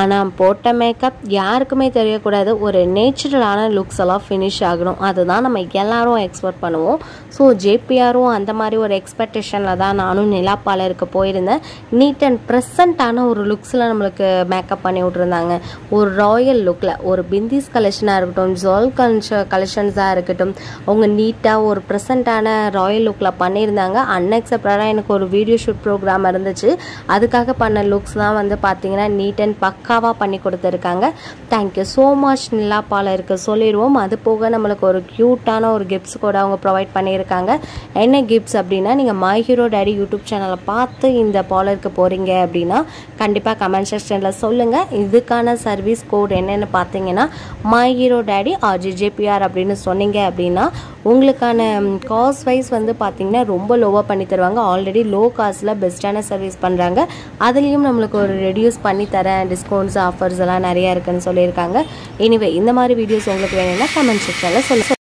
ஆனால் போட்ட மேக்கப் யாருக்குமே தெரியக்கூடாது ஒரு நேச்சுரலான லுக்ஸ் எல்லாம் ஃபினிஷ் ஆகணும் அதுதான் நம்ம எல்லாரும் எக்ஸ்பெக்ட் பண்ணுவோம் ஸோ ஜேபிஆரும் அந்த மாதிரி ஒரு எக்ஸ்பெக்டேஷனில் தான் நானும் நிலா பார்லருக்கு போயிருந்தேன் நீட் அண்ட் ப்ரெசண்ட்டான ஒரு லுக்ஸில் நம்மளுக்கு மேக்கப் பண்ணி விட்ருந்தாங்க ஒரு ராயல் லுக்கில் ஒரு பிந்திஸ் கலெக்ஷனாக இருக்கட்டும் ஜுவல் கல்ச்சர் கலெக்ஷன்ஸாக இருக்கட்டும் அவங்க நீட்டாக ஒரு ப்ரெசண்ட்டான ராயல் லுக்கில் பண்ணியிருந்தாங்க அன்எக்செப்டடாக எனக்கு ஒரு வீடியோ ஷூட் ப்ரோக்ராம் இருந்துச்சு அதுக்காக பண்ண லுக்ஸ் தான் வந்து பார்த்தீங்கன்னா நீட் அண்ட் பக்காவாக பண்ணி கொடுத்துருக்காங்க தேங்க்யூ ஸோ மச் நிலா பார்லருக்கு சொல்லிடுவோம் அது போக நம்மளுக்கு ஒரு க்யூட்டான ஒரு கிஃப்ட்ஸ் கூட அவங்க ப்ரொவைட் பண்ணியிருக்காங்க என்ன கிஃப்ட்ஸ் அப்படின்னா நீங்கள் மை ஹீரோ டேடி யூடியூப் சேனலை பார்த்து இந்த பார்லருக்கு போகிறீங்க அப்படின்னா கண்டிப்பாக கமெண்ட் செக்ஷனில் சொல்லுங்கள் இதுக்கான சர்வீஸ் கோட் என்னென்னு பார்த்தீங்கன்னா my hero daddy R GJPR அப்படின்னு சொன்னீங்க அப்படின்னா உங்களுக்கான காஸ்ட் வைஸ் வந்து பார்த்தீங்கன்னா ரொம்ப லோவாக பண்ணி தருவாங்க ஆல்ரெடி லோ காஸ்ட்டில் பெஸ்ட்டான சர்வீஸ் பண்ணுறாங்க அதுலேயும் நம்மளுக்கு ஒரு ரெடியூஸ் பண்ணி தரேன் டிஸ்கவுண்ட்ஸ் ஆஃபர்ஸ் எல்லாம் நிறையா இருக்குன்னு சொல்லியிருக்காங்க எனிவே இந்த மாதிரி வீடியோஸ் உங்களுக்கு வேணும்னா கமெண்ட் செக்ஷனில் சொல்லுங்கள்